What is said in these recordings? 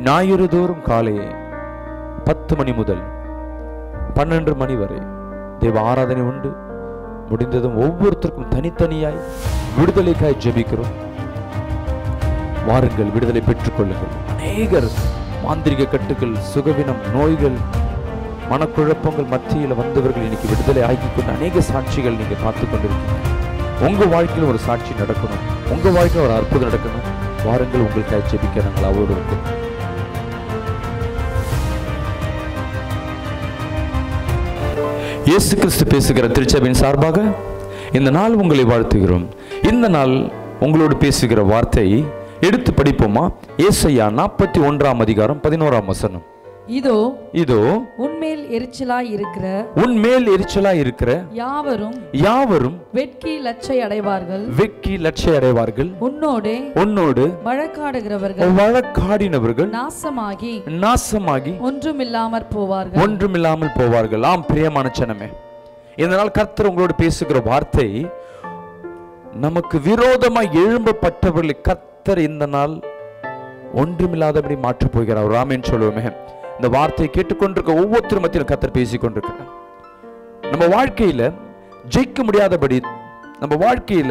ஞாயிறு தோறும் காலை பத்து மணி முதல் பன்னெண்டு மணி வரை தேவ ஆராதனை உண்டு முடிந்ததும் ஒவ்வொருத்தருக்கும் தனித்தனியாய் விடுதலைக்காய் ஜெபிக்கிறோம் வாருங்கள் விடுதலை பெற்றுக்கொள்ளுங்கள் அநேகர் மாந்திரிக கட்டுகள் சுகவினம் நோய்கள் மனக்குழப்பங்கள் மத்தியில் வந்தவர்கள் இன்னைக்கு விடுதலை ஆக்கி கொண்டு அநேக சாட்சிகள் நீங்க பார்த்து கொண்டிருக்கீங்க உங்க வாழ்க்கையில் ஒரு சாட்சி நடக்கணும் உங்க வாழ்க்கையில் ஒரு அற்புதம் நடக்கணும் வாருங்கள் உங்களுக்காக ஜெபிக்க நாங்கள் அவரோடு இருக்கோம் இயேசு கிறிஸ்து பேசுகிற திருச்சபையின் சார்பாக இந்த நாள் உங்களை வாழ்த்துகிறோம் இந்த நாள் உங்களோடு பேசுகிற வார்த்தை எடுத்து படிப்போமா ஏசையா நாற்பத்தி ஒன்றாம் அதிகாரம் பதினோராம் வசனம் இதோ இதோ உன்மேல் எரிச்சலாய் இருக்கிற உன் மேல் எரிச்சலா இருக்கிற யாவரும் யாவரும் வெட்கி லட்சை அடைவார்கள் வெக்கி லட்சிய அடைவார்கள் உன்னோடே உன்னோடு வழக்காடுகிறவர்கள் வழக்காடினவர்கள் நாசமாகி நாசமாகி ஒன்றுமில்லாமற் போவார்கள் ஒன்றுமில்லாமல் போவார்கள் ஆம் பிரியமான சனமே இந்த நாள் கர்த்தர் உங்களோடு பேசுகிற வார்த்தை நமக்கு விரோதமாய் எழும்பப்பட்டவர்களை கர்த்தர் இந்த நாள் ஒன்றுமில்லாதபடி மாற்றப் போகிறார் ராமேன் சொல்லுவோமே இந்த வார்த்தையை கேட்டுக்கொண்டிருக்க ஒவ்வொருத்தரும் மத்தியில் கர்த்தர் பேசிக் கொண்டிருக்கிறார் நம்ம வாழ்க்கையில ஜெயிக்க முடியாதபடி நம்ம வாழ்க்கையில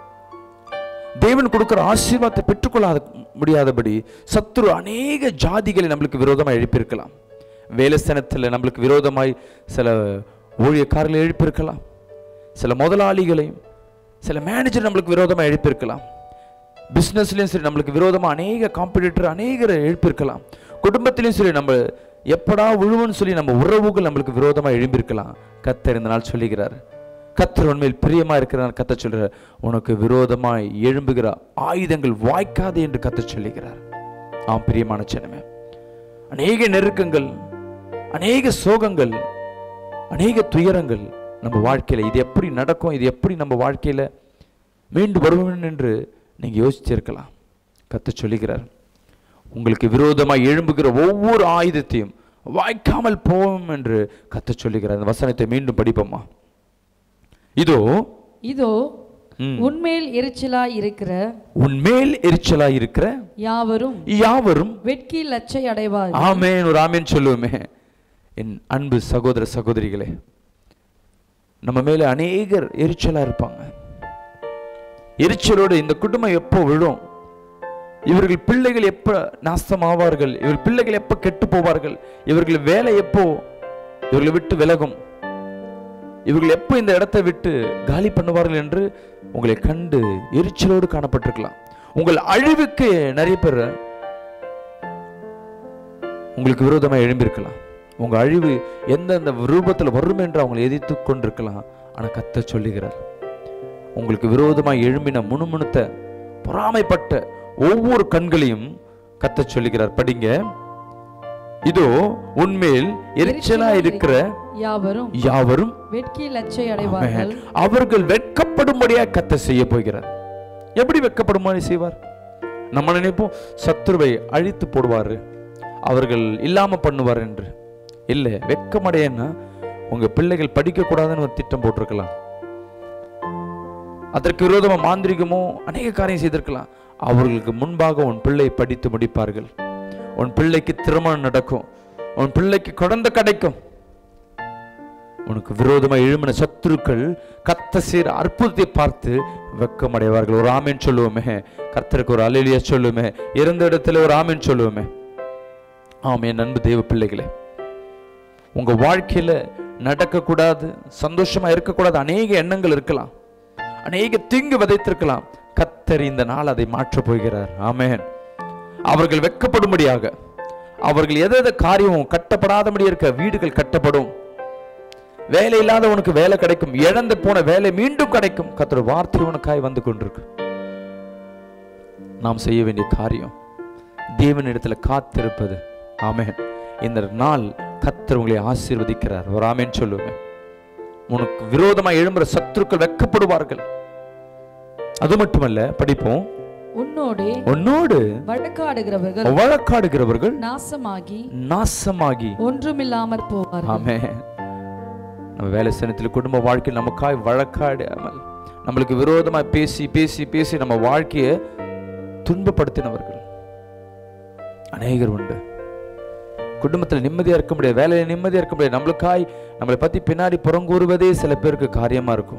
தேவன் கொடுக்கிற ஆசீர்வாதத்தை பெற்றுக்கொள்ளாத முடியாதபடி சத்துரு அநேக ஜாதிகளை நம்மளுக்கு விரோதமாக எழுப்பியிருக்கலாம் வேலைஸ்தனத்தில் நம்மளுக்கு விரோதமாய் சில ஊழியக்காரர்களை எழுப்பியிருக்கலாம் சில முதலாளிகளையும் சில மேனேஜர் நம்மளுக்கு விரோதமாக எழுப்பியிருக்கலாம் பிஸ்னஸ்லையும் சரி நம்மளுக்கு விரோதமாக அநேக காம்படிட்டர் அநேகரை எழுப்பியிருக்கலாம் குடும்பத்திலையும் சரி நம்ம எப்படா விழுவுன்னு சொல்லி நம்ம உறவுகள் நம்மளுக்கு விரோதமாக எழும்பியிருக்கலாம் கத்தர் இந்த நாள் சொல்லுகிறார் கத்தர் உண்மையில் பிரியமா இருக்கிறார் கத்த சொல்றார் உனக்கு விரோதமாய் எழும்புகிற ஆயுதங்கள் வாய்க்காது என்று கத்த சொல்லுகிறார் ஆம் பிரியமான சின்னமே அநேக நெருக்கங்கள் அநேக சோகங்கள் அநேக துயரங்கள் நம்ம வாழ்க்கையில இது எப்படி நடக்கும் இது எப்படி நம்ம வாழ்க்கையில மீண்டு வருவோம் என்று நீங்க யோசிச்சிருக்கலாம் கத்த சொல்லுகிறார் உங்களுக்கு விரோதமாய் எழும்புகிற ஒவ்வொரு ஆயுதத்தையும் வாய்க்காமல் போவோம் என்று கத்த சொல்லுகிறார் அந்த வசனத்தை மீண்டும் படிப்போமா இதோ இதோ ம், உன்மேல் எரிச்சலாய் இருக்கிற உன் மேல் எரிச்சலா இருக்கிற யாவரும் யாவரும் வெட்கி லட்சை அடைவார்கள் ஆமேன் ஒரு ஆமேன் சொல்லுவோமே என் அன்பு சகோதர சகோதரிகளே நம்ம மேல அநேகர் எரிச்சலா இருப்பாங்க எரிச்சலோடு இந்த குடும்பம் எப்போ விழும் இவர்கள் பிள்ளைகள் எப்ப நாசமாவார்கள் இவர் பிள்ளைகள் எப்ப கெட்டு போவார்கள் இவர்கள் வேலை எப்போ இவர்களை விட்டு விலகும் இவர்கள் எப்போ இந்த இடத்தை விட்டு காலி பண்ணுவார்கள் என்று உங்களை கண்டு எரிச்சலோடு காணப்பட்டிருக்கலாம் உங்கள் அழிவுக்கு நிறைய பேர் உங்களுக்கு விரோதமாக எழும்பியிருக்கலாம் உங்க அழிவு எந்தெந்த ரூபத்தில் வரும் என்று அவங்களை எதிர்த்து கொண்டிருக்கலாம் ஆனா கத்த சொல்லுகிறார் உங்களுக்கு விரோதமாக எழும்பின முணுமுணுத்த பொறாமைப்பட்ட ஒவ்வொரு கண்களையும் கத்த சொல்லுகிறார் படிங்க இதோ உன்மேல் எரிச்சலா இருக்கிற யாவரும் யாவரும் வெட்கி லட்சை அடைவார்கள் அவர்கள் வெட்கப்படும்படியா கத்த செய்ய போகிறார் எப்படி வெட்கப்படும்படி செய்வார் நம்ம நினைப்போம் சத்துருவை அழித்து போடுவாரு அவர்கள் இல்லாம பண்ணுவார் என்று இல்ல வெட்கமடையன்னா உங்க பிள்ளைகள் படிக்க கூடாதுன்னு ஒரு திட்டம் போட்டிருக்கலாம் அதற்கு விரோதமா மாந்திரிகமோ அநேக காரியம் செய்திருக்கலாம் அவர்களுக்கு முன்பாக உன் பிள்ளை படித்து முடிப்பார்கள் உன் பிள்ளைக்கு திருமணம் நடக்கும் உன் பிள்ளைக்கு குழந்தை கிடைக்கும் உனக்கு விரோதமா எழும்பின சத்துருக்கள் கத்த செய்கிற அற்புதத்தை பார்த்து வெக்கமடைவார்கள் ஒரு ஆமேன் சொல்லுவோமே கர்த்தருக்கு ஒரு அலையிலியா சொல்லுவோமே இருந்த இடத்துல ஒரு ஆமேன் சொல்லுவோமே ஆமே நண்பு தேவ பிள்ளைகளே உங்க வாழ்க்கையில நடக்கக்கூடாது சந்தோஷமா இருக்கக்கூடாது அநேக எண்ணங்கள் இருக்கலாம் அநேக தீங்கு விதைத்திருக்கலாம் கத்தர் இந்த நாள் அதை மாற்றப் போகிறார் ஆமென் அவர்கள் வெட்கப்படும்படியாக அவர்கள் எதை எதை காரியம் கட்டப்படாதபடி இருக்க வீடுகள் கட்டப்படும் வேலை இல்லாதவனுக்கு வேலை கிடைக்கும் இழந்து போன வேலை மீண்டும் கிடைக்கும் கத்தர் வார்த்தை உனக்காய் வந்து கொண்டிருக்கு நாம் செய்ய வேண்டிய காரியம் தேவனிடத்துல காத்திருப்பது ஆமென் இந்த நாள் கத்தர் உங்களை ஆசீர்வதிக்கிறார் ஒரு ஆமென் சொல்லுவேன் உனக்கு விரோதமா எழும்புற சத்துருக்கள் வெட்கப்படுவார்கள் அது மட்டுமல்ல படிப்போம் உன்னோடே உன்னோடு வழக்காடுகிறவர்கள் வழக்காடுகிறவர்கள் நாசமாகி நாசமாகி ஒன்றுமில்லாமற் போவார்கள் ஆமே நம்ம வேலை ஸ்தானத்தில் குடும்ப வாழ்க்கையில் நமக்காய் வழக்காடாமல் நம்மளுக்கு விரோதமாக பேசி பேசி பேசி நம்ம வாழ்க்கையை துன்பப்படுத்தினவர்கள் அநேகர் உண்டு குடும்பத்தில் நிம்மதியா இருக்க முடியாது வேலையில நிம்மதியா இருக்க முடியாது நம்மளுக்காய் நம்மளை பத்தி பின்னாடி புறங்கூறுவதே சில பேருக்கு காரியமா இருக்கும்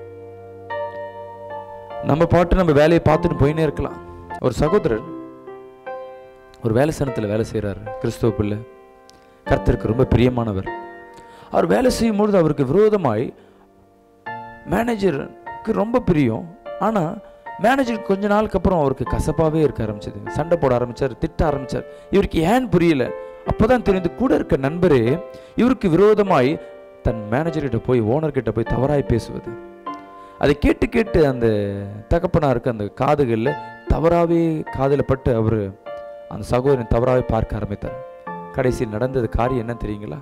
நம்ம பாட்டு நம்ம வேலையை பார்த்துட்டு போயினே இருக்கலாம் ஒரு சகோதரர் ஒரு வேலை ஸ்தானத்தில் வேலை செய்கிறாரு கிறிஸ்துவ பிள்ளை கர்த்தருக்கு ரொம்ப பிரியமானவர் அவர் வேலை செய்யும் பொழுது அவருக்கு விரோதமாய் மேனேஜருக்கு ரொம்ப பிரியம் ஆனால் மேனேஜருக்கு கொஞ்ச நாளுக்கு அப்புறம் அவருக்கு கசப்பாகவே இருக்க ஆரம்பிச்சது சண்டை போட ஆரம்பிச்சார் திட்ட ஆரம்பிச்சார் இவருக்கு ஏன் புரியல அப்போதான் தெரிந்து கூட இருக்க நண்பரே இவருக்கு விரோதமாய் தன் மேனேஜர்கிட்ட போய் ஓனர்கிட்ட போய் தவறாய் பேசுவது அதை கேட்டு கேட்டு அந்த தகப்பனாருக்கு அந்த காதுகளில் தவறாகவே காதில் பட்டு அவர் அந்த சகோதரன் தவறாகவே பார்க்க ஆரம்பித்தார் கடைசியில் நடந்தது காரியம் என்ன தெரியுங்களா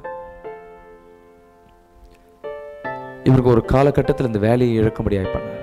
இவருக்கு ஒரு காலகட்டத்தில் இந்த வேலையை இழக்க முடியாது பண்ணார்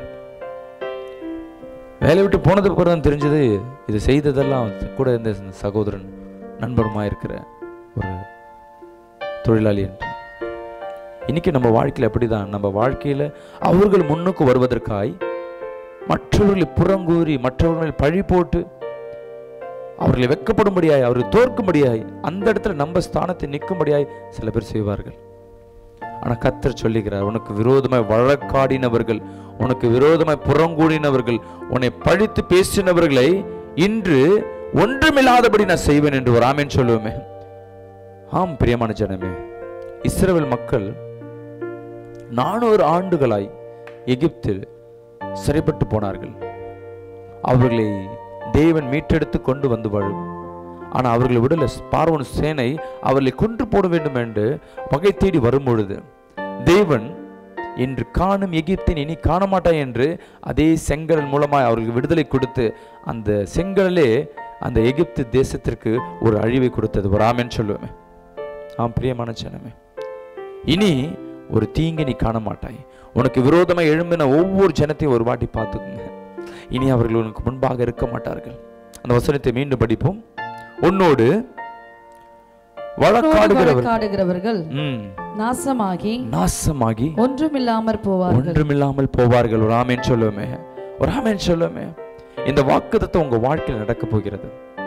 வேலையை விட்டு போனதுக்கு அப்புறம் தான் தெரிஞ்சது இது செய்ததெல்லாம் கூட இருந்த இந்த சகோதரன் நண்பருமா இருக்கிற ஒரு தொழிலாளி என்று இன்னைக்கு நம்ம வாழ்க்கையில் அப்படிதான் நம்ம வாழ்க்கையில் அவர்கள் முன்னுக்கு வருவதற்காய் மற்றவர்களை புறங்கூறி மற்றவர்களை பழி போட்டு அவர்களை வெக்கப்படும்படியாய் அவர்களை தோற்கும்படியாய் அந்த இடத்துல நம்ம ஸ்தானத்தை நிற்கும்படியாய் சில பேர் செய்வார்கள் ஆனா கத்தர் சொல்லுகிறார் உனக்கு விரோதமாய் வழக்காடினவர்கள் உனக்கு விரோதமாய் புறங்கூடினவர்கள் உன்னை பழித்து பேசினவர்களை இன்று ஒன்றுமில்லாதபடி நான் செய்வேன் என்று ஒரு ஆமேன் சொல்லுவோமே ஆம் பிரியமான ஜனமே இஸ்ரவேல் மக்கள் நானூறு ஆண்டுகளாய் எகிப்தில் சிறைப்பட்டு போனார்கள் அவர்களை தேவன் மீட்டெடுத்து கொண்டு வந்து வாழும் ஆனால் அவர்களை விடல பார்வன் சேனை அவர்களை கொன்று போட வேண்டும் என்று பகை தேடி வரும் பொழுது தேவன் இன்று காணும் எகிப்தின் இனி காண மாட்டாய் என்று அதே செங்கடல் மூலமாய் அவர்களுக்கு விடுதலை கொடுத்து அந்த செங்கடலே அந்த எகிப்து தேசத்திற்கு ஒரு அழிவை கொடுத்தது ஒரு ஆமென் சொல்லுவேன் ஆம் பிரியமான ஜனமே இனி ஒரு தீங்கை நீ காண மாட்டாய் உனக்கு விரோதமாக எழும்பின ஒவ்வொரு ஜனத்தையும் ஒரு வாட்டி பார்த்துக்குங்க இனி அவர்கள் உனக்கு முன்பாக இருக்க மாட்டார்கள் அந்த வசனத்தை மீண்டும் படிப்போம் உன்னோடு வழக்காடுகிறவர் வழக்காடுகிறவர்கள் ம், நாசமாகி நாசமாகி ஒன்றுமில்லாமற் போவார்கள் ஒன்றுமில்லாமல் போவார்கள் ஒரு ஆமேன் சொல்லுவோமே ஒரு ஆமேன் சொல்லுவோமே இந்த வாக்குத்தத்தம் உங்க வாழ்க்கையில் நடக்க போகிறது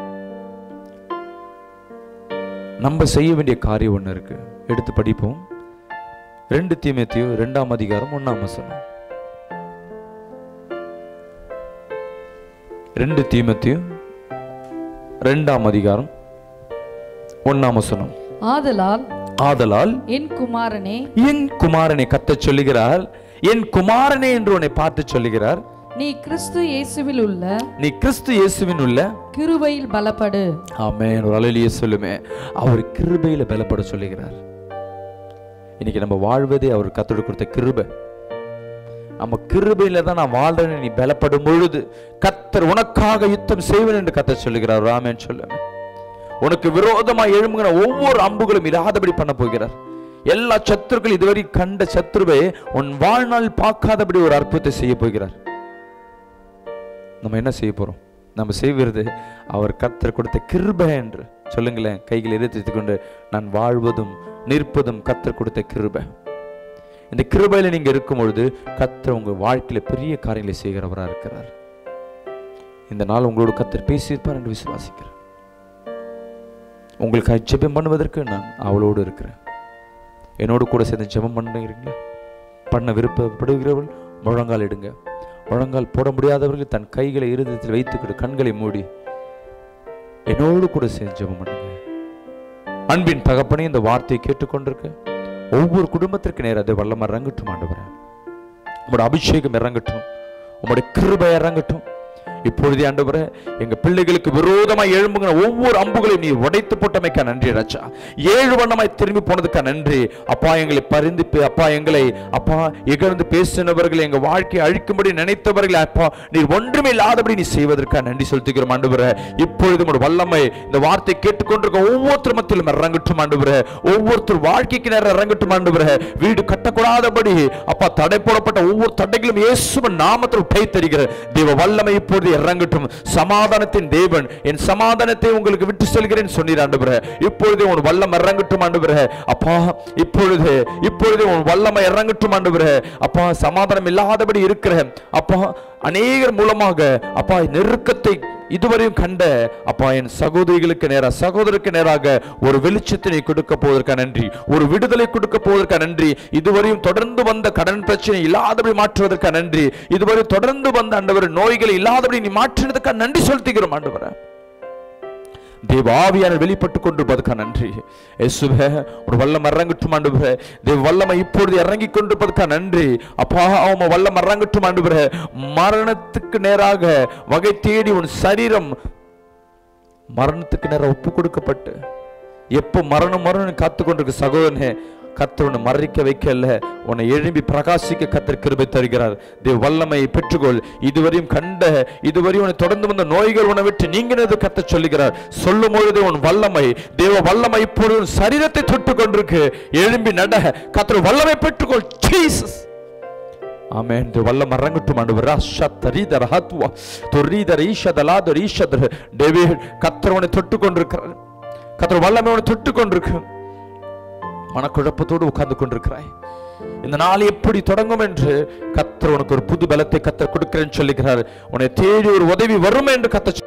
நம்ம செய்ய வேண்டிய காரியம் ஒண்ணு இருக்கு எடுத்து படிப்போம் ரெண்டு தீமேத்தியும் ரெண்டாம் அதிகாரம் ஒண்ணாம் வசனம் ரெண்டு தீமேத்தியும் ரெண்டாம் அதிகாரம் ஒண்ணாம் வசனம் ஆதலால் ஆதலால் என் குமாரனே என் குமாரனை கத்தச் சொல்லுகிறார் என் குமாரனே என்று உன்னை பார்த்து சொல்லுகிறார் நீ கிறிஸ்து இயேசுவில் உள்ள நீ கிறிஸ்து இயேசுவின் உள்ள கிருபையில் பலப்படு ஆமென் ஒரு அலையிலேயே சொல்லுமே அவர் கிருபையில பலப்பட சொல்லுகிறார் இன்னைக்கு நம்ம வாழ்வதே அவர் கத்தோடு கொடுத்த கிருபை நம்ம கிருபையில தான் நான் வாழ்றேன்னு நீ பலப்படும் பொழுது கத்தர் உனக்காக யுத்தம் செய்வேன் என்று கத்தர் சொல்லுகிறார் ராமேன் சொல்லுமே உனக்கு விரோதமாக எழும்புகிற ஒவ்வொரு அம்புகளும் இல்லாதபடி பண்ண போகிறார் எல்லா சத்துருக்கள் இதுவரை கண்ட சத்துருவை உன் வாழ்நாள் பார்க்காதபடி ஒரு அற்புதத்தை செய்ய போகிறார் நம்ம என்ன செய்ய போறோம் நம்ம செய்வது அவர் கத்தர் கொடுத்த கிருபை என்று சொல்லுங்களேன் கைகள் இருத்தி கொண்டு நான் வாழ்வதும் நிற்பதும் கத்தர் கொடுத்த கிருபை இந்த கிருபையில நீங்க இருக்கும் பொழுது கத்தர் உங்க வாழ்க்கையில பெரிய காரியங்களை செய்கிறவரா இருக்கிறார் இந்த நாள் உங்களோட கத்தர் பேசியிருப்பார் என்று விசுவாசிக்கிறேன் உங்களுக்கு ஜெபம் பண்ணுவதற்கு நான் அவளோடு இருக்கிறேன் என்னோடு கூட சேர்ந்து ஜெபம் பண்ணுறீங்களா பண்ண விருப்பப்படுகிறவர்கள் முழங்கால் எடுங்க முழங்கால் போட முடியாதவர்கள் தன் கைகளை இருதயத்தில் வைத்துக்கிட்டு கண்களை மூடி என்னோடு கூட சேர்ந்து ஜெபம் பண்ணுங்க அன்பின் தகப்பனே இந்த வார்த்தையை கேட்டுக்கொண்டிருக்க ஒவ்வொரு குடும்பத்திற்கு நேரம் அதை வல்லம இறங்கட்டும் ஆண்டவரே உங்களோட அபிஷேகம் இறங்கட்டும் உங்களுடைய கிருபை இறங்கட்டும் இப்பொழுதே ஆண்டவரே எங்க பிள்ளைகளுக்கு விரோதமாய் எழும்புகிற ஒவ்வொரு அம்புகளையும் நீ உடைத்து போட்டமைக்கா நன்றி ராஜா ஏழு வண்ணமாய் திரும்பி போனதுக்கா நன்றி அப்பா எங்களை பரிந்து பே- அப்பா எங்களை அப்பா இகழ்ந்து பேசினவர்கள் எங்க வாழ்க்கையை அழிக்கும்படி நினைத்தவர்கள் அப்பா நீர் ஒன்றுமே இல்லாதபடி நீ செய்வதற்கா நன்றி செலுத்துகிறோம் ஆண்டவரே இப்பொழுது உங்களோட வல்லமை இந்த வார்த்தை கேட்டுக்கொண்டிருக்க ஒவ்வொருத்தர் மத்தியிலும் இறங்கட்டும் ஆண்டவரே ஒவ்வொருத்தர் வாழ்க்கைக்கு நேரம் இறங்கட்டும் ஆண்டவரே வீடு கட்டக்கூடாதபடி அப்பா தடை போடப்பட்ட ஒவ்வொரு தடைகளும் இயேசுவின் நாமத்தில் உடை தருகிற தேவ வல்லமை இப்பொழுது இறங்கட்டும் சமாதானத்தின் தேவன் என் சமாதானத்தை உங்களுக்கு விட்டு செல்கிறேன் சொன்னீர் ஆண்டவரே இப்பொழுது உன் வல்லம் இறங்கட்டும் ஆண்டவரே அப்பா இப்பொழுது இப்பொழுது உன் வல்லமை இறங்கட்டும் ஆண்டவரே அப்பா சமாதானம் இல்லாதபடி இருக்கிற அப்பா அநேகர் மூலமாக அப்பா நெருக்கத்தை இதுவரையும் கண்ட அப்பா என் சகோதரிகளுக்கு நேராக சகோதரருக்கு நேராக ஒரு வெளிச்சத்தினை கொடுக்க போவதற்காக நன்றி ஒரு விடுதலை கொடுக்க போவதற்காக நன்றி இதுவரையும் தொடர்ந்து வந்த கடன் பிரச்சனை இல்லாதபடி மாற்றுவதற்காக நன்றி இதுவரை தொடர்ந்து வந்த ஆண்டவர் நோய்கள் இல்லாதபடி நீ மாற்றினதுக்காக நன்றி செலுத்துகிறோம் ஆண்டவரை தேவ ஆவியான வெளிப்பட்டு கொண்டிருப்பதற்காக நன்றி இயேசுவே ஒரு வல்லம் இறங்கட்டும் ஆண்டுபுரே தேவ வல்லமை இப்பொழுது இறங்கி கொண்டிருப்பதற்காக நன்றி அப்பா உம வல்லம் இறங்கட்டும் ஆண்டுபுரே மரணத்துக்கு நேராக வகை தேடி உன் சரீரம் மரணத்துக்கு நேரம் ஒப்பு கொடுக்கப்பட்டு எப்போ மரணம் மரணம் காத்து கொண்டிருக்க சகோதரனே கர்த்தர் உன்னை மறைக்க வைக்கல உன்னை எழும்பி பிரகாசிக்க கர்த்தர் கிருபை தருகிறார் தேவ வல்லமையை பெற்றுக்கொள் இதுவரையும் கண்ட இதுவரையும் உன்னை தொடர்ந்து வந்த நோய்கள் உன்னை விட்டு நீங்கினது கர்த்தர் சொல்லுகிறார் சொல்லும் பொழுது உன் வல்லமை தேவ வல்லமை இப்பொழுது உன் சரீரத்தை தொட்டு கொண்டிருக்கு எழும்பி நட கர்த்தர் வல்லமை பெற்றுக்கொள் ஜீசஸ் ஆமென் தேவ வல்லம் இறங்கட்டும் ஆண்டவர் ராஷா தரீதர ஹத்வா தொரீதர ஈஷதலாதர் ஈஷதர் டேவிட் கர்த்தர் உன்னை தொட்டு கொண்டிருக்கிறார் கர்த்தர் வல்லமை உன்னை தொட்டு கொண்டிருக்கு மனக்குழப்பத்தோடு உட்கார்ந்து கொண்டிருக்கிறாய் இந்த நாள் எப்படி தொடங்கும் என்று கத்தர் உனக்கு ஒரு புது பலத்தை கத்தர் கொடுக்கிறேன்னு சொல்லுகிறார் உன்னை தேடி ஒரு உதவி வரும் என்று கத்த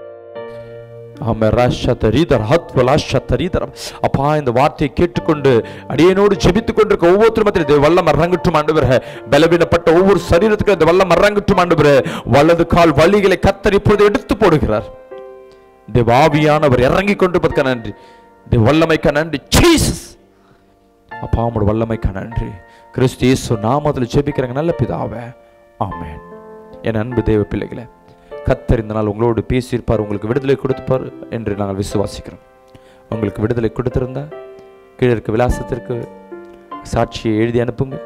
அப்பா இந்த வார்த்தையை கேட்டுக்கொண்டு அடியனோடு ஜெபித்துக் கொண்டிருக்க ஒவ்வொருத்தரும் மத்தியில் இந்த வல்லம் இறங்கட்டும் ஆண்டு பலவீனப்பட்ட ஒவ்வொரு சரீரத்துக்கும் இந்த வல்லம் இறங்கட்டும் ஆண்டு வலது கால் வழிகளை கத்தர் இப்பொழுது எடுத்து போடுகிறார் தேவாவியானவர் இறங்கி கொண்டிருப்பதற்கு நன்றி தேவ வல்லமைக்கு நன்றி ஜீசஸ் அப்பா உமோட வல்லமைக்கு நன்றி கிறிஸ்து இயேசு நாமத்தில் ஜெபிக்கிறங்க நல்ல பிதாவே ஆமென் என் அன்பு தேவ பிள்ளைகளே கத்தர் இந்த நாள் உங்களோடு பேசியிருப்பார் உங்களுக்கு விடுதலை கொடுத்துப்பார் என்று நாங்கள் விசுவாசிக்கிறோம் உங்களுக்கு விடுதலை கொடுத்திருந்தா கீழே இருக்க விலாசத்திற்கு சாட்சியை எழுதி அனுப்புங்க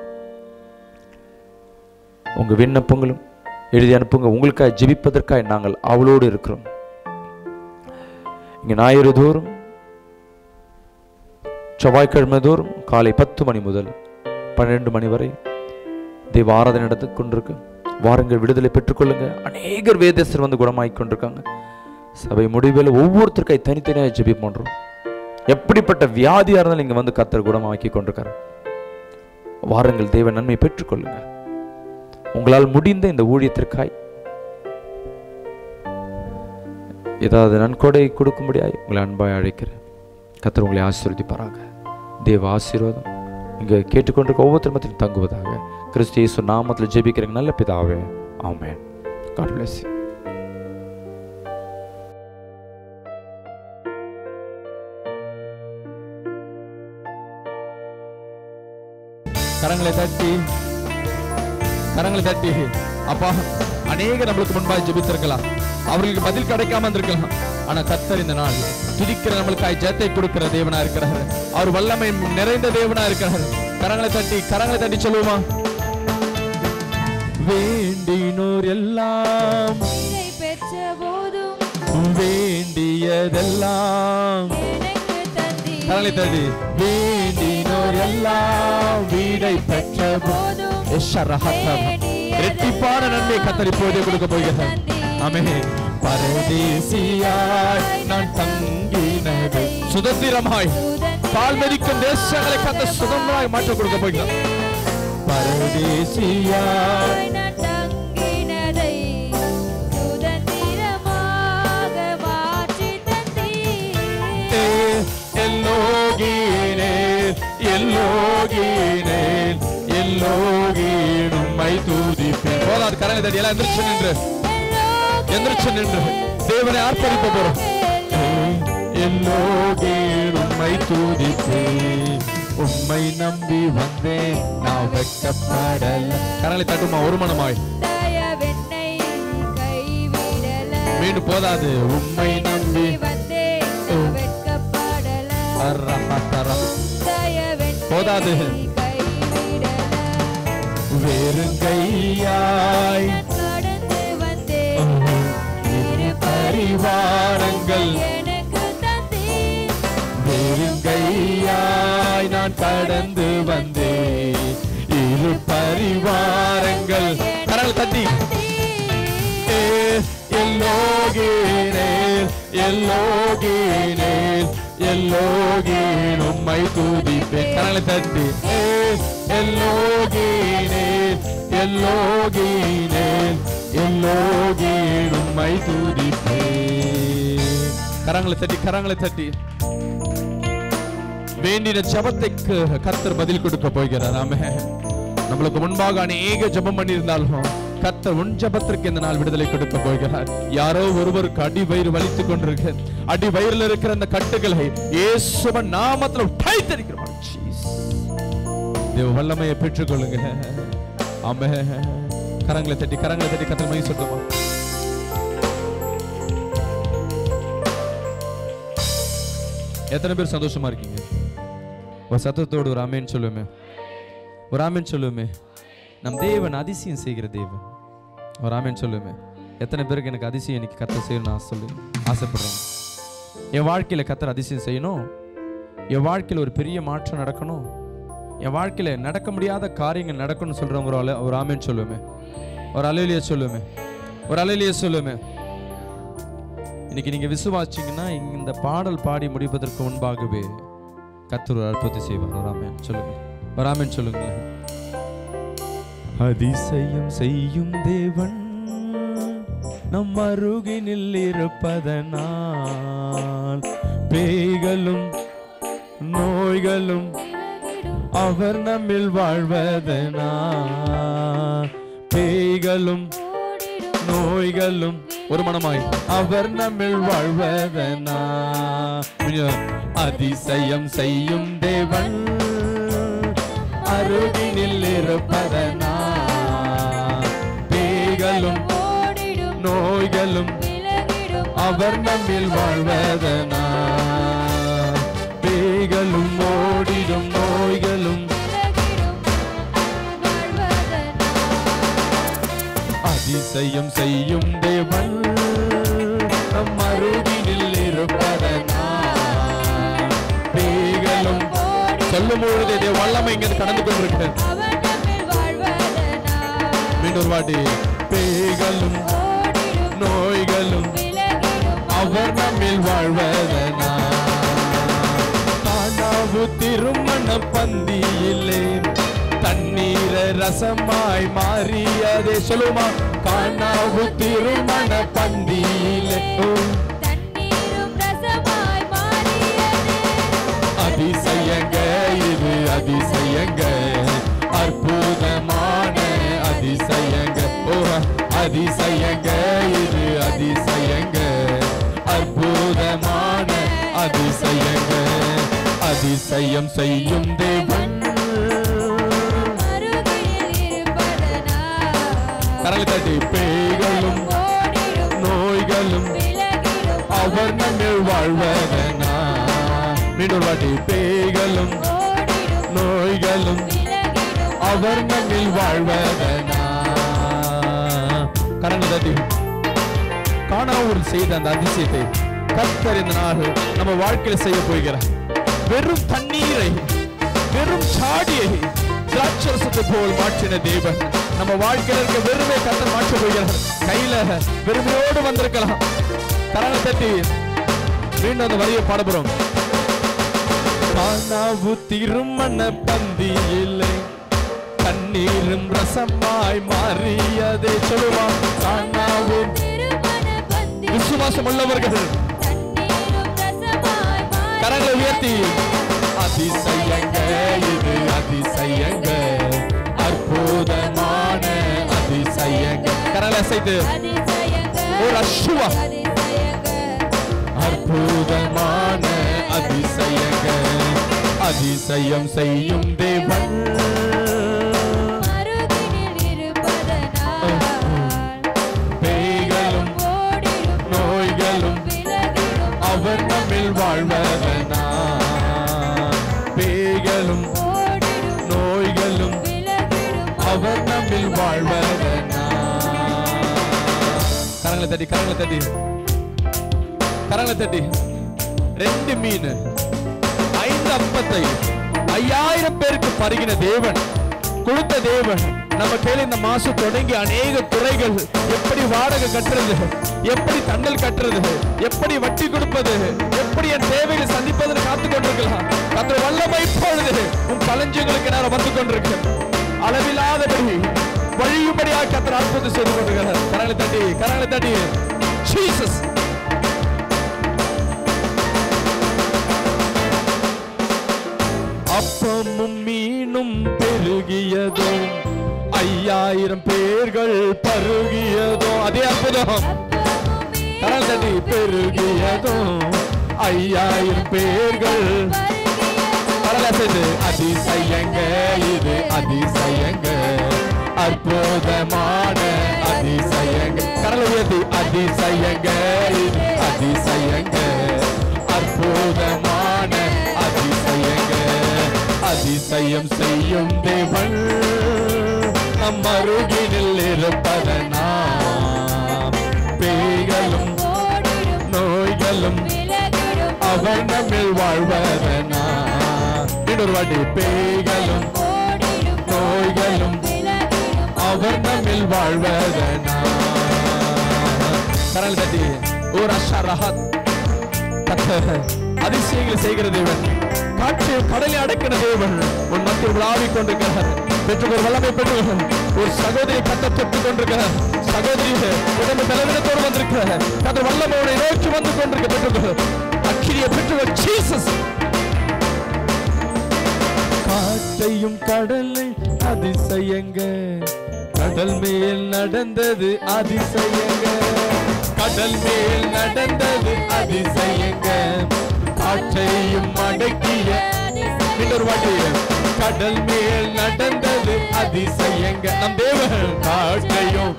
உங்க விண்ணப்பங்களும் எழுதி அனுப்புங்க உங்களுக்காக ஜெபிப்பதற்காக நாங்கள் அவளோடு இருக்கிறோம் இங்கே ஞாயிறு தோறும் செவ்வாய்க்கிழமை தோறும் காலை பத்து மணி முதல் பன்னிரண்டு மணி வரை தெய்வ ஆராதனை நடந்து கொண்டிருக்கு வாருங்கள் விடுதலை பெற்றுக்கொள்ளுங்க அநேகர் வேதஸ்தர் வந்து குணமாகி கொண்டிருக்காங்க சபை முடிவில் ஒவ்வொருத்தருக்காய் தனித்தனியாக ஜெபி பண்றோம் எப்படிப்பட்ட வியாதியா இருந்தாலும் இங்க வந்து கத்தர் குணமாக்கி கொண்டிருக்காரு வாருங்கள் தேவ நன்மை பெற்றுக்கொள்ளுங்க உங்களால் முடிந்த இந்த ஊழியத்திற்காய் ஏதாவது நன்கொடை கொடுக்கும்படியாய் உங்களை அன்பாய் அழைக்கிறேன் கத்தர் உங்களை ஆசீர்வதிப்பாராக தேவ ஆசீர்வாதம் இங்கே கேட்டுக்கொண்டிருக்க ஒவ்வொருத்தர் மத்தியும் தங்குவதாக கிறிஸ்து இயேசு நாமத்தில் ஜெபிக்கிறேங்க நல்ல பிதாவே ஆமென் காட் bless you கரங்களை தட்டி கரங்களை தட்டி அப்பா அநேக நம்மளுக்கு முன்பாக ஜெபித்திருக்கலாம் அவர்களுக்கு பதில் கிடைக்காம இருந்திருக்கலாம் ஆனா கத்தர் இந்த நாள் துதிக்கிற நம்மளுக்காய் ஜெயத்தை கொடுக்கிற தேவனா இருக்கிறார் அவர் வல்லமை நிறைந்த தேவனா இருக்கிறார் கரங்களை தட்டி கரங்களை தட்டி சொல்லுவோமா வேண்டினோர் எல்லாம் உன்னை பெற்ற போதும் வேண்டியதெல்லாம் எனக்கு தந்தீர். கரங்களை தட்டி வேண்டினோர் எல்லாம் வீடை பெற்ற போதும் போதும் இரட்டிப்பான நன்மை கத்தர் இப்போதே கொடுக்க போகிறார் ஆமே பரதேசியாய் நான் தங்கினது சுதந்திரமாய் பால் மதிக்கும் தேசங்களை கத்த சுதந்திரமாய் மாற்ற கொடுக்க போகிறார் பரதேசியாய் நான் தங்கினதை சுதந்திரமாக மாற்றித் தந்தீர். எல்லோகீனே எல்லோகீனே எல்லோகீன் உம்மை தூதிப்பேன் போதாது கரங்களை தட்டி எல்லாம் எந்திரிச்சு நின்று எந்திரிச்சு நின்று தேவனை ஆர்ப்பரிக்க போறோம் எல்லோகீன் உம்மை தூதிப்பேன் உம்மை நம்பி வந்தேன் நான் வெட்கப்படல கரங்களை தட்டுமா ஒரு மனமாய் தயவென்னை கைவிடல. மீண்டும் போதாது உம்மை நம்பி வந்தேன் நான் வெட்கப்படல. அரஹதரம். தயவென்னை போதாது. கைவிடல. வெறுங்கையாய் நான் கடந்து வந்தேன். இரு பரிவாரங்கள் எனக்கு தந்தீர். வெறுங்கையாய் நான் கடந்து வந்தேன் இரு பரிவாரங்கள் கரல் தட்டி ஏ, எல்லோகேனேல் எல்லோகேனேல் எல்லோகேன் உம்மை தூதிப்பேன் கரலை தட்டி ஏ, எல்லோகேனேல் எல்லோகேனேல் எல்லோகேன் உம்மை உம்மை துதிப்பேன் கரங்களை தட்டி கரங்களை தட்டி வேண்டின ஜபத்தைக்கு கர்த்தர் பதில் கொடுக்க போகிறார் ஆமே நம்மளுக்கு முன்பாக அநேக ஜெபம் பண்ணியிருந்தாலும் கர்த்தர் உன் ஜபத்திற்கு இந்த நாள் விடுதலை கொடுக்க போகிறார் யாரோ ஒருவருக்கு அடி வயிறு வலித்துக் கொண்டிருக்கு அடி வயிறுல இருக்கிற அந்த கட்டுகளை இயேசுவன் நாமத்துல டைத்தடிக்கிறோம் தேவ வல்லமையை பெற்றுக்கொள்ளுங்க ஆமே கரங்களை தட்டி கரங்களை தட்டி கத்தல் மை சொல்லுமா எத்தனை பேர் சந்தோஷமா இருக்கீங்க ஒரு சத்தத்தோடு ஒரு ஆமேன் சொல்லுமே ஒரு ஆமேன் சொல்லுமே நம் தேவன் அதிசயம் செய்கிற தேவன் ஒரு ஆமேன் சொல்லுமே எத்தனை பேருக்கு எனக்கு அதிசயம் இன்னைக்கு கத்த செய்யணும் நான் சொல்லி ஆசைப்படுறேன் என் வாழ்க்கையில கத்தர் அதிசயம் செய்யணும் என் வாழ்க்கையில ஒரு பெரிய மாற்றம் நடக்கணும் என் வாழ்க்கையில நடக்க முடியாத காரியங்கள் நடக்கணும்னு சொல்றவங்க ஒரு அல- ஒரு ஆமேன் சொல்லுமே ஒரு அலையிலேயே சொல்லுமே ஒரு அலையிலேயே சொல்லுமே இன்னைக்கு நீங்க விசுவாசிச்சீங்கன்னா இந்த பாடல் பாடி முடிப்பதற்கு முன்பாகவே கர்த்தர் ஒரு அற்புதத்தை செய்வார் ஒரு ஆமென் சொல்லுங்க ஒரு ஆமென் சொல்லுங்க அதிசயம் செய்யும் தேவன் நம் அருகினில் இருப்பதனால் பேய்களும் நோய்களும் அவர் நம்மில் வாழ்வதனால் பேய்களும் நோய்களும் ஒரு மனமாய் அவர் நம்மில் வாழ்வதனா அதிசயம் செய்யும் தேவன் அருகினில் இருப்பதனா பேய்களும் ஓடிடும் நோய்களும் விலகிடும் அவர் நம்மில் வாழ்வதனா பேய்களும் ஓடிடும் நோய்களும் விலகிடும் வாழ்வதனா அதிசயம் செய்யும் தேவன் நம் அருகினில் இருப்பதனா பேய்களும் சொல்லும் பொழுது தேவ வல்லமை இங்க கடந்து கொண்டிருக்கிறது அவர் நம்மில் வாழ்வதனா மீண்டும் ஒரு வாட்டி பேய்களும் ஓடிடும் நோய்களும் விலகிடும் அவர் நம்மில் வாழ்வதனா காணாவு திருமண பந்தியிலே தண்ணீர ரசமாய் மாறியதே சொல்லுமா காணாவு திருமண பந்தியிலே ஓ, தண்ணீரும் ரசமாய் மாறியது அதிசயங்க இது அதிசயங்க அற்புதமான அதிசயங்க ஓ அதிசயங்க இது அதிசயங்க அற்புதமான அதிசயங்க அதிசயம் செய்யும் தேவன் அருகில் இருப்பதனா கரலை தட்டி பேய்களும் ஓடிடும் நோய்களும் விலகிடும் அவர் நம்மில் வாழ்வதனா மீண்டும் ஒரு வாட்டி பேய்களும் ஓடிடும் நோய்களும் விலகிடும் அவர் நம்மில் வாழ்வதனா கரங்களை தட்டி காணாவூர் செய்த அந்த அதிசயத்தை கர்த்தர் இந்த நாள் நம்ம வாழ்க்கையில் செய்ய போகிறார் வெறும் தண்ணீரை வெறும் சாடியை திராட்சரசத்தை போல் மாற்றின தேவன் நம்ம வாழ்க்கையில் இருக்க வெறுமை கர்த்தர் மாற்ற போகிறார் கையில வெறுமையோடு வந்திருக்கலாம் கரங்களை தட்டி மீண்டும் அந்த வரியை பாடப்புறோம் காணாவு திருமண பந்தியிலே தண்ணீரும் ரசமாய் மாறியதே சொல்லுவான் காணாவும் திருமண பந்தி விசுவாசம் உள்ளவர்கள் தண்ணீரும் ரசமாய் மாறி கரங்களை உயர்த்தி அதிசயங்க இது அதிசயங்க அற்புதமான அதிசயங்க கரங்களை அசைத்து அதிசயங்க ஒரு அசுவா அதிசயங்க அற்புதமான அதிசயங்க அதிசயம் செய்யும் தேவன் அருகினில் இருப்பதனால் பேய்களும் ஓடிடும் நோய்களும் விலகிடும் அவர் நம்மில் வாழ்வதனா பேய்களும் ஓடிடும் நோய்களும் விலகிடும் அவர் நம்மில் வாழ்வதனா கரங்களை தட்டி கரங்களை தட்டி கரங்களை தட்டி ரெண்டு மீன் ஐந்து அப்பத்தை ஐயாயிரம் பேருக்கு பருகின தேவன் கொடுத்த தேவன் நம்ம கையில இந்த மாசம் தொடங்கி அநேக துறைகள் எப்படி வாடகை கட்டுறது எப்படி தண்டல் கட்டுறது எப்படி வட்டி கொடுப்பது எப்படி என் தேவைகளை சந்திப்பதில் காத்து கொண்டிருக்கலாம் கத்திர வல்லமை இப்பொழுது உன் களஞ்சியங்களுக்கு நேரம் வந்து கொண்டிருக்கு அளவில்லாதபடி வழியும்படியாக கத்திர அற்புதம் செய்து கொண்டிருக்கிறார் கரங்களை தட்டி கரங்களை தட்டி ஜீசஸ் அப்பமும் மீனும் பெருகியதும் ஐயாயிரம் பேர்கள் பருகியதும் அதே அற்புதம் கரல் தட்டி பெருகியதும் ஐயாயிரம் பேர்கள் கடலை செய்து அதிசயங்க இது அதிசயங்க அற்புதமான அதிசயங்க கடலை உயர்த்தி அதிசயங்க இது அதிசயங்க அற்புதமான அதிசயங்க அதிசயம் செய்யும் தேவன் நம் அருகினில் இருப்பதனா பேய்களும் நோய்களும் அவர் நம்மில் வாழ்வதனா இன்னொரு வாட்டி பேய்களும் நோய்களும் அவர் நம்மில் வாழ்வதனா கரல் தட்டி ஒரு அஷரஹத் கர்த்தர் அதிசயங்களை செய்கிற தேவன் காற்று கடலை அடக்கின தேவன் உன் மத்தியில் விழாவிக் கொண்டிருக்கிறார் பெற்றுக்கொள் வல்லமை பெற்றுக்கொள் ஒரு சகோதரி கத்த தொட்டுக் கொண்டிருக்கிறார் சகோதரி உடம்பு பலவீனத்தோடு வந்திருக்கிறார் கத்த வல்லமையோட நோக்கி வந்து கொண்டிருக்க பெற்றுக்கொள் அக்கிரியை பெற்றுக்கொள் ஜீசஸ் காற்றையும் கடலை அதிசயங்க கடல் மேல் நடந்தது அதிசயங்க கடல் மேல் நடந்தது அதிசயங்க காற்றையும் அடக்கிய இன்னொரு வாட்டி கடல் மேல் நடந்தது அதிசயங்க நம் தேவன் காற்றையும்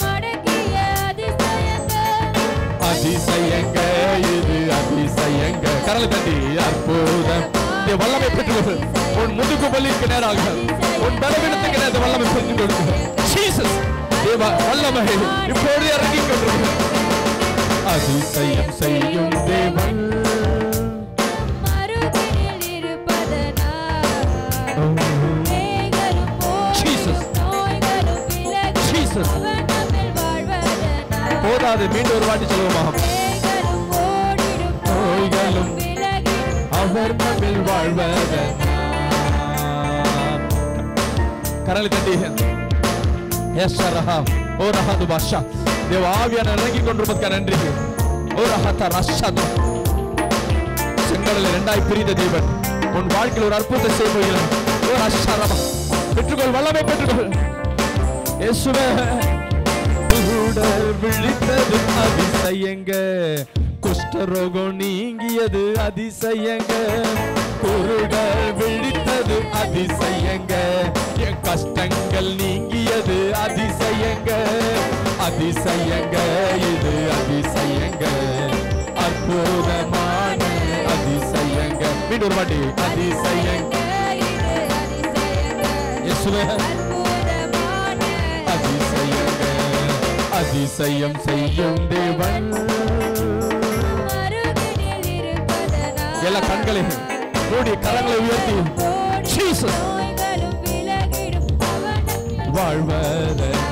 அதிசயங்க இது அதிசயங்க கடல் தட்டி அற்புதம் இந்த வல்லமை பெற்று உன் முதுகு பலிக்கு நேராக உன் பலவீனத்துக்கு நேர வல்லமை பெற்று கொடுக்க ஜீசஸ் தேவ வல்லமை இப்போது இறங்கி கொண்டிருக்க அதிசயம் செய்யும் தேவன் Jesus. Jesus. போதாது மீண்டும் ஒரு வாட்டி சொல்லுவோமா நோய்களும் அவர் நம்மில் வாழ்வதனா கரலை தட்டி எஸ் ரஹா ஓ ரஹாது பாஷா தேவ ஆவியான இறங்கி கொண்டிருப்பதற்கு நன்றி ஓ ரஹாத்தா ரஷாது செங்கடலை இரண்டாய் பிரிந்த தேவன் உன் வாழ்க்கையில் ஒரு அற்புதத்தை செய்ய போகிறார் ஓ ரஷா ரபா பெற்றுக்கொள் வல்லமை பெற்றுக்கொள் இயேசுவே குருடர் விழித்தது அதிசயங்க குஷ்டரோகம் நீங்கியது அதிசயங்க குருடர் விழித்தது அதிசயங்க என் கஷ்டங்கள் நீங்கியது அதிசயங்க அதிசயங்க இது அதிசயங்க அற்புதமான அதிசயங்க மீண்டும் ஒரு வாட்டி அதிசயங்க இயேசுவே அதிசயங்க அதிசயம் செய்யும் தேவன் எல்லா கண்களையும் மூடி கரங்களை உயர்த்தி Jesus. வாழ்வதனா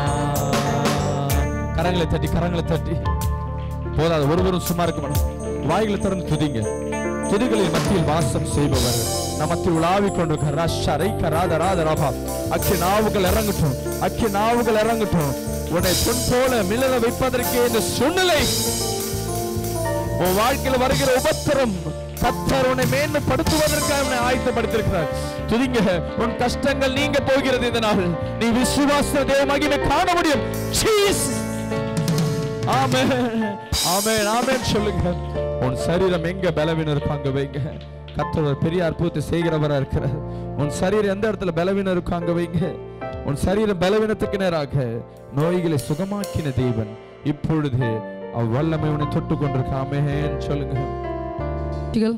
கரங்களை தட்டி கரங்களை தட்டி போதாது ஒருவரும் சும்மா இருக்க மாட்டோம் வாய்களை திறந்து துதிங்க துதிகளின் மத்தியில் வாசம் செய்பவர் நமத்தில் உலாவிக் கொண்டிருக்க ரஷா ரைக்க ராத ராத ராபா அக்கி நாவுகள் இறங்கட்டும் அக்கி நாவுகள் இறங்கட்டும் உன்னை பொன் போல மிளல வைப்பதற்கே இந்த சூழ்நிலை உன் வாழ்க்கையில் வருகிற உபத்திரம் கத்தர் உன்னை மேன்மைப்படுத்துவதற்காக உன்னை ஆயத்தப்படுத்திருக்கிறார் துதிங்க உன் கஷ்டங்கள் நீங்க போகிறது இதனால் நீ விசுவாச தேவ மகிமை காண முடியும் Jesus. ஆமென் ஆமென் ஆமென் சொல்லுங்க உன் சரீரம் எங்க பலவீனம் இருக்கோ அங்க வைங்க கத்தர் ஒரு பெரிய அற்புதத்தை செய்கிறவரா இருக்கிறார் உன் சரீரம் எந்த இடத்துல பலவீனம் இருக்கோ அங்க வைங்க உன் சரீரம் பலவீனத்துக்கு நேராக நோய்களை சுகமாக்கின தேவன் இப்பொழுது அவ்வல்லமை உன்னை தொட்டு கொண்டிருக்க ஆமென் சொல்லுங்க குட்டிகள்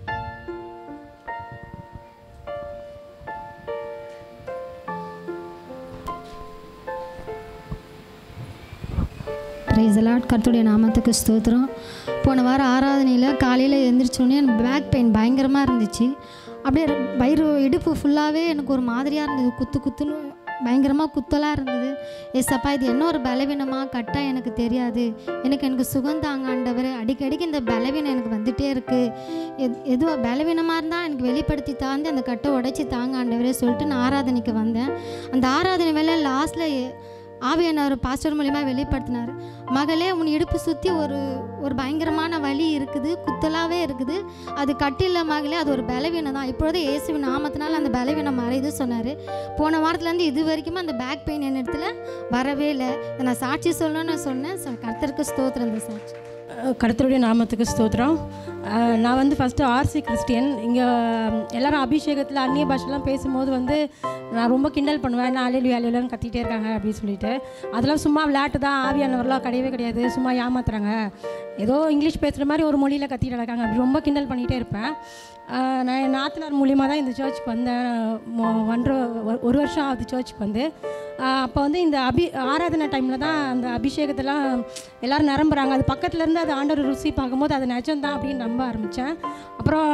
பிரைஸ் லாட் கர்த்தருடைய நாமத்துக்கு ஸ்தோத்திரம் போன வாரம் ஆராதனையில் காலையில் எழுந்திரிச்சோடனே எனக்கு பேக் பெயின் பயங்கரமாக இருந்துச்சு அப்படியே வயிறு இடுப்பு ஃபுல்லாகவே எனக்கு ஒரு மாதிரியாக இருந்தது குத்து குத்துன்னு பயங்கரமாக குத்தலாக இருந்தது ஏசப்பா இது என்ன ஒரு பலவீனமா கட்டா எனக்கு தெரியாது எனக்கு எனக்கு சுகம் தாங்க ஆண்டவர் அடிக்கடிக்கு இந்த பலவீனம் எனக்கு வந்துட்டே இருக்குது எத் எதுவாக பலவீனமாக இருந்தால் எனக்கு வெளிப்படுத்தி தாந்து அந்த கட்டை உடைச்சி தாங்க ஆண்டவரே சொல்லிட்டு நான் ஆராதனைக்கு வந்தேன் அந்த ஆராதனை வேலை லாஸ்ட்டில் ஆவியானவர் பாஸ்டர் மூலிமா வெளிப்படுத்தினார் மகளே உன் இடுப்பு சுற்றி ஒரு ஒரு பயங்கரமான வலி இருக்குது குத்தலாகவே இருக்குது அது கட்டில்ல மகளே அது ஒரு பலவீனம் தான் இப்பொழுது இயேசுவின் நாமத்தினால அந்த பலவீனம் மறையுது சொன்னார் போன வாரத்துலேருந்து இது வரைக்கும் அந்த பேக் பெயின் என் இடத்துல வரவே இல்லை இதை நான் சாட்சி சொல்லணும்னு சொன்னேன் ச- கர்த்தருக்கு ஸ்தோத்திரம் இந்த சாட்சி கருத்தருடைய நாமத்துக்கு ஸ்தோத்திரம் அஹ் நான் வந்து ஃபஸ்ட்டு ஆர்சி கிறிஸ்டியன் இங்கே எல்லாரும் அபிஷேகத்தில் அந்நிய பாஷெல்லாம் பேசும்போது வந்து நான் ரொம்ப கிண்டல் பண்ணுவேன் நான் அலையிலு அலையிலன்னு கத்திட்டே இருக்காங்க அப்படின்னு சொல்லிட்டு அதெல்லாம் சும்மா விளையாட்டு தான் ஆவியானவர்லாம் கிடையவே கிடையாது சும்மா ஏமாத்துறாங்க ஏதோ இங்கிலீஷ் பேசுகிற மாதிரி ஒரு மொழியில் கத்திட்டு நடக்காங்க அப்படி ரொம்ப கிண்டல் பண்ணிகிட்டே இருப்பேன் அஹ் நான் என் நாத்தனார் மூலியமாக தான் இந்த சர்ச்சுக்கு வந்தேன் மொ- ஒன்றரை ஒரு- ஒரு வருஷம் ஆகுது சர்ச்சுக்கு வந்து அப்போ வந்து இந்த அபி ஆராதனை டைமில் தான் அந்த அபிஷேகத்தெல்லாம் எல்லாரும் நிரம்புறாங்க அது பக்கத்துல இருந்து அது ஆண்டவர் ருசி பார்க்கும்போது அது நிஜம்தான் அப்படின்னு நம்ப ஆரம்பித்தேன் அப்புறம்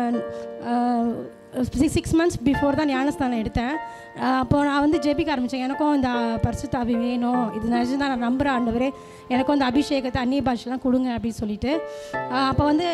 சிக்ஸ் மந்த்ஸ் பிஃபோர் தான் ஞானஸ்தானம் எடுத்தேன் அஹ் அப்போ நான் வந்து ஜெபிக்க ஆரம்பித்தேன் எனக்கும் இந்த பரிசுத்தாவி வேணும் இது நிஜம்தான் நான் நம்புகிறேன் ஆண்டவரே எனக்கும் இந்த அபிஷேகத்தை அந்நிய பாஷெலாம் கொடுங்க அப்படின்னு சொல்லிட்டு அஹ் அப்போ வந்து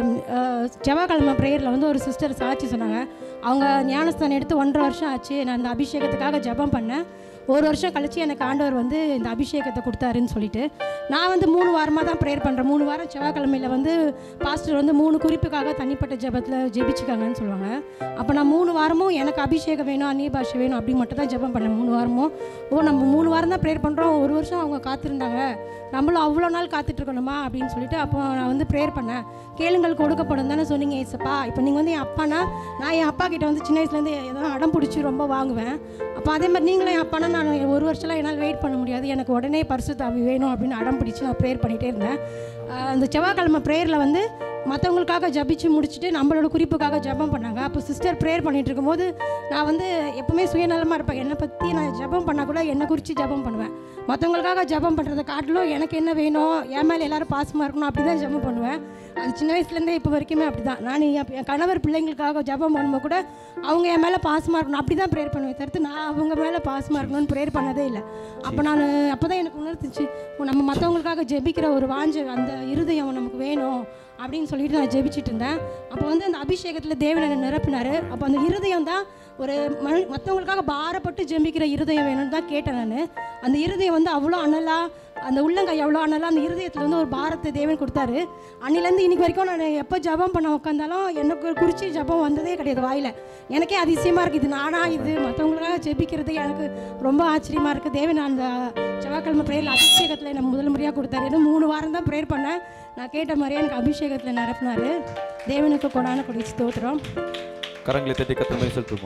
அஹ் செவ்வாய்க்கிழமை ப்ரேயரில் வந்து ஒரு சிஸ்டர் சாட்சி சொன்னாங்க அவங்க ஞானஸ்தானம் எடுத்து ஒன்றரை வருஷம் ஆச்சு நான் இந்த அபிஷேகத்துக்காக ஜெபம் பண்ணேன் ஒரு வருஷம் கழிச்சு எனக்கு ஆண்டவர் வந்து இந்த அபிஷேகத்தை கொடுத்தாருன்னு சொல்லிட்டு நான் வந்து மூணு வாரமாக தான் ப்ரேயர் பண்ணுறேன் மூணு வாரம் செவ்வாய்க்கிழமையில் வந்து பாஸ்டர் வந்து மூணு குறிப்புக்காக தனிப்பட்ட ஜெபத்தில் ஜெபிச்சுக்காங்கன்னு சொல்லுவாங்க அப்போ நான் மூணு வாரமும் எனக்கு அபிஷேகம் வேணும் அந்நிய பாஷை வேணும் அப்படி மட்டும் தான் ஜெபம் பண்ணேன் மூணு வாரமும் ஓ நம்ம மூணு வாரம் தான் ப்ரேயர் பண்ணுறோம் ஒரு வருஷம் அவங்க காத்திருந்தாங்க நம்மளும் அவ்வளோ நாள் காத்துட்டு இருக்கணுமா அப்படின்னு சொல்லிட்டு அப்போ நான் வந்து ப்ரேயர் பண்ணேன் கேளுங்கள் கொடுக்கப்படும் தானே சொன்னீங்க ஏசப்பா இப்போ நீங்கள் வந்து என் அப்பானா நான் என் அப்பா கிட்ட வந்து சின்ன வயசுலேருந்து எதாவது அடம் பிடிச்சி ரொம்ப வாங்குவேன் அப்போ அதே மாதிரி நீங்களும் என் அப்பானா நான் ஒரு வருஷம்லாம் என்னால் வெயிட் பண்ண முடியாது எனக்கு உடனே பரிசு தாவி வேணும் அப்படின்னு அடம் பிடிச்சி நான் ப்ரேயர் பண்ணிகிட்டே இருந்தேன் ஆஹ் அந்த செவ்வாய்க்கிழமை ப்ரேயரில் வந்து மற்றவங்களுக்காக ஜபிச்சு முடிச்சுட்டு நம்மளோட குறிப்புக்காக ஜெபம் பண்ணாங்க அப்போ சிஸ்டர் ப்ரேயர் பண்ணிட்டு இருக்கும்போது நான் வந்து எப்பவுமே சுயநலமாக இருப்பேன் என்னை பற்றி நான் ஜெபம் பண்ணால் கூட என்னை குறித்து ஜெபம் பண்ணுவேன் மற்றவங்களுக்காக ஜெபம் பண்ணுறதை காட்டிலும் எனக்கு என்ன வேணும் என் மேலே எல்லாரும் பாசமாக இருக்கணும் அப்படி தான் ஜெபம் பண்ணுவேன் அது சின்ன வயசுலேருந்தே இப்போ வரைக்குமே அப்படி தான் நான் என் என் கணவர் பிள்ளைங்களுக்காக ஜெபம் பண்ணும்போது கூட அவங்க என் மேலே பாசமாக இருக்கணும் அப்படி தான் ப்ரேயர் பண்ணுவேன் தவிர்த்து நான் அவங்க மேலே பாசமாக இருக்கணும்னு ப்ரேயர் பண்ணதே இல்லை அப்போ நான் அப்போ தான் எனக்கு உணர்த்துச்சு ஓ, நம்ம மற்றவங்களுக்காக ஜெபிக்கிற ஒரு வாஞ்ச அந்த இருதயம் நமக்கு வேணும் அப்படின்னு சொல்லிட்டு நான் ஜெபிச்சிட்டு இருந்தேன் அப்போ வந்து அந்த அபிஷேகத்தில் தேவன் என்னை நிரப்பினார் அப்போ அந்த இருதயம் தான் ஒரு மனு மற்றவங்களுக்காக பாரப்பட்டு ஜெபிக்கிற இருதயம் வேணும்னு தான் கேட்டேன் நான் அந்த இருதயம் வந்து அவ்வளோ அனலாக அந்த உள்ளங்கை எவ்வளோ அனலாக அந்த இருதயத்தில் வந்து ஒரு பாரத்தை தேவன் கொடுத்தாரு அன்னிலேருந்து இன்னைக்கு வரைக்கும் நான் எப்போ ஜெபம் பண்ண உட்காந்தாலும் எனக்கு குறித்து ஜெபம் வந்ததே கிடையாது வாயில் எனக்கே அதிசயமாக இருக்குது இது நானா இது மற்றவங்களுக்காக ஜெபிக்கிறது எனக்கு ரொம்ப ஆச்சரியமாக இருக்குது தேவன் அந்த செவ்வாய்க்கிழமை ப்ரேயரில் அபிஷேகத்தில் என்னை முதல் முறையாக கொடுத்தாரு ஏதோ மூணு வாரம் தான் ப்ரேயர் பண்ணேன் நான் கேட்ட மாதிரியே எனக்கு அபிஷேகத்தில் நிரப்பினாரு தேவனுக்கு கொடான கொடி ஸ்தோத்திரம் கரங்களை தட்டி கத்திரமே செலுத்துமா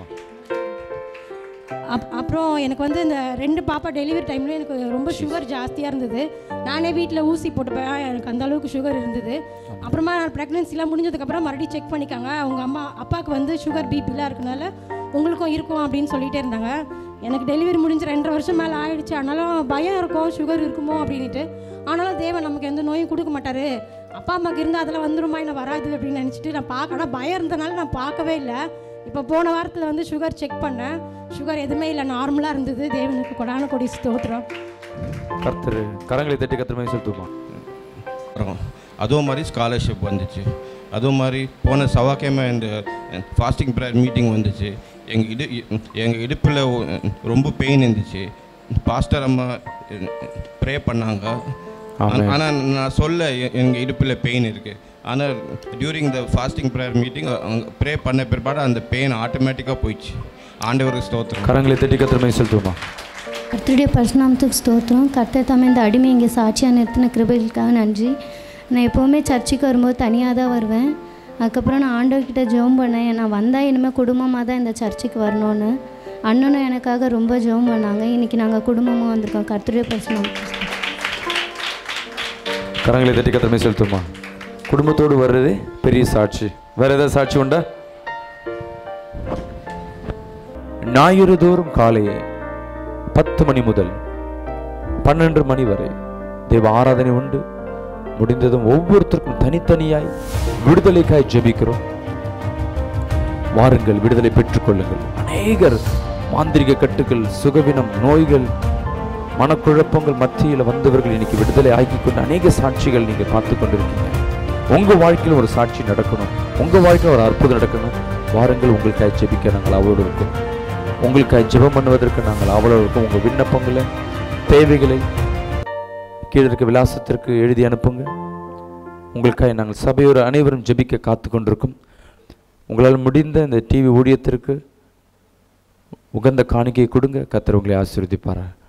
அப் அப்புறம் எனக்கு வந்து இந்த ரெண்டு பாப்பா டெலிவரி டைமில் எனக்கு ரொம்ப சுகர் ஜாஸ்தியாக இருந்தது நானே வீட்டில் ஊசி போட்டுப்பேன் எனக்கு அந்த அளவுக்கு சுகர் இருந்தது அப்புறமா நான் ப்ரெக்னென்சிலாம் முடிஞ்சதுக்கப்புறம் மறுபடியும் செக் பண்ணிக்காங்க அவங்க அம்மா அப்பாவுக்கு வந்து சுகர் பிபிலாம் இருக்கனால உங்களுக்கும் இருக்கும் அப்படின்னு சொல்லிட்டே இருந்தாங்க எனக்கு டெலிவரி முடிஞ்சு ரெண்டரை வருஷம் மேலே ஆயிடுச்சு ஆனாலும் பயம் இருக்கும் சுகர் இருக்குமோ அப்படின்ட்டு ஆனாலும் தேவன் நமக்கு எந்த நோயும் கொடுக்க மாட்டாரு அப்பா அம்மாவுக்கு இருந்தால் அதெல்லாம் வந்துருமா என்ன வராது அப்படின்னு நினச்சிட்டு நான் பார்க்க ஆனால் பயம் இருந்தனால நான் பார்க்கவே இல்லை இப்போ போன வாரத்தில் வந்து சுகர் செக் பண்ணேன் சுகர் எதுவுமே இல்லை நார்மலாக இருந்தது தேவனுக்கு கொடான கொடி ஸ்தோத்திரம் கர்த்தர் கரங்களை தட்டி கத்திரமே செலுத்துமா இருக்கும் அதுவும் மாதிரி ஸ்காலர்ஷிப் வந்துச்சு அதுவும் மாதிரி போன செவ்வாய்க்கிழமை இந்த ஃபாஸ்டிங் ப்ரேயர் மீட்டிங் வந்துச்சு எங்கள் இடு எங்கள் இடுப்பில் ரொம்ப பெயின் இருந்துச்சு பாஸ்டர் அம்மா ப்ரே பண்ணாங்க ஆமென். ஆனால் நான் சொல்ல எங்கள் இடுப்பில் பெயின் இருக்குது ஆனால் during the fasting prayer meeting pray பண்ண பிற்பாடு அந்த பெயின் ஆட்டோமேட்டிக்காக போயிடுச்சு ஆண்டவருக்கு ஸ்தோத்திரம் கரங்களை தட்டி கத்திரமே செலுத்துமா கர்த்தருடைய பரிசுநாமத்துக்கு ஸ்தோத்திரம் கர்த்தர் தம்மை இந்த அடிமை இங்கே சாட்சியாக நிறுத்தின கிருபைகளுக்காக நன்றி நான் எப்போவுமே சர்ச்சுக்கு வரும்போது தனியாக தான் வருவேன் அதுக்கப்புறம் நான் ஆண்டவர்கிட்ட ஜெபம் பண்ணேன் நான் வந்தால் இனிமேல் குடும்பமாக தான் இந்த சர்ச்சுக்கு வரணும்னு அண்ணனும் எனக்காக ரொம்ப ஜெபம் பண்ணாங்க இன்றைக்கி நாங்கள் குடும்பமாக வந்திருக்கோம் கர்த்தருடைய பரிசுநாமத்துக்கு கரங்களை தட்டி கத்திரமே செலுத்துமா குடும்பத்தோடு வர்றது பெரிய சாட்சி வேற ஏதாவது சாட்சி உண்டா ஞாயிறு தோறும் காலை பத்து மணி முதல் பன்னெண்டு மணி வரை தேவ ஆராதனை உண்டு முடிந்ததும் ஒவ்வொருத்தருக்கும் தனித்தனியாய் விடுதலைக்காய் ஜெபிக்கிறோம் வாருங்கள் விடுதலை பெற்றுக்கொள்ளுங்கள் அநேகர் மாந்திரிக கட்டுகள் சுகவினம் நோய்கள் மனக்குழப்பங்கள் மத்தியில் வந்தவர்கள் இன்னைக்கு விடுதலை ஆக்கி கொண்டு அநேக சாட்சிகள் நீங்க பார்த்து கொண்டிருக்கீங்க உங்க வாழ்க்கையில் ஒரு சாட்சி நடக்கணும் உங்க வாழ்க்கையில் ஒரு அற்புதம் நடக்கணும் வாருங்கள் உங்களுக்காய் ஜெபிக்க நாங்கள் அவளோடு இருக்கோம் உங்களுக்காய் ஜெபம் பண்ணுவதற்கு நாங்கள் அவளோடு இருக்கோம் உங்க விண்ணப்பங்களை தேவைகளை கீழே இருக்க விலாசத்திற்கு எழுதி அனுப்புங்க உங்களுக்காக நாங்கள் சபையோர் அனைவரும் ஜெபிக்க காத்து கொண்டிருக்கும் உங்களால் முடிந்த இந்த டிவி ஊழியத்திற்கு உகந்த காணிக்கையை கொடுங்க கத்தர் உங்களை ஆசீர்வதிப்பாரா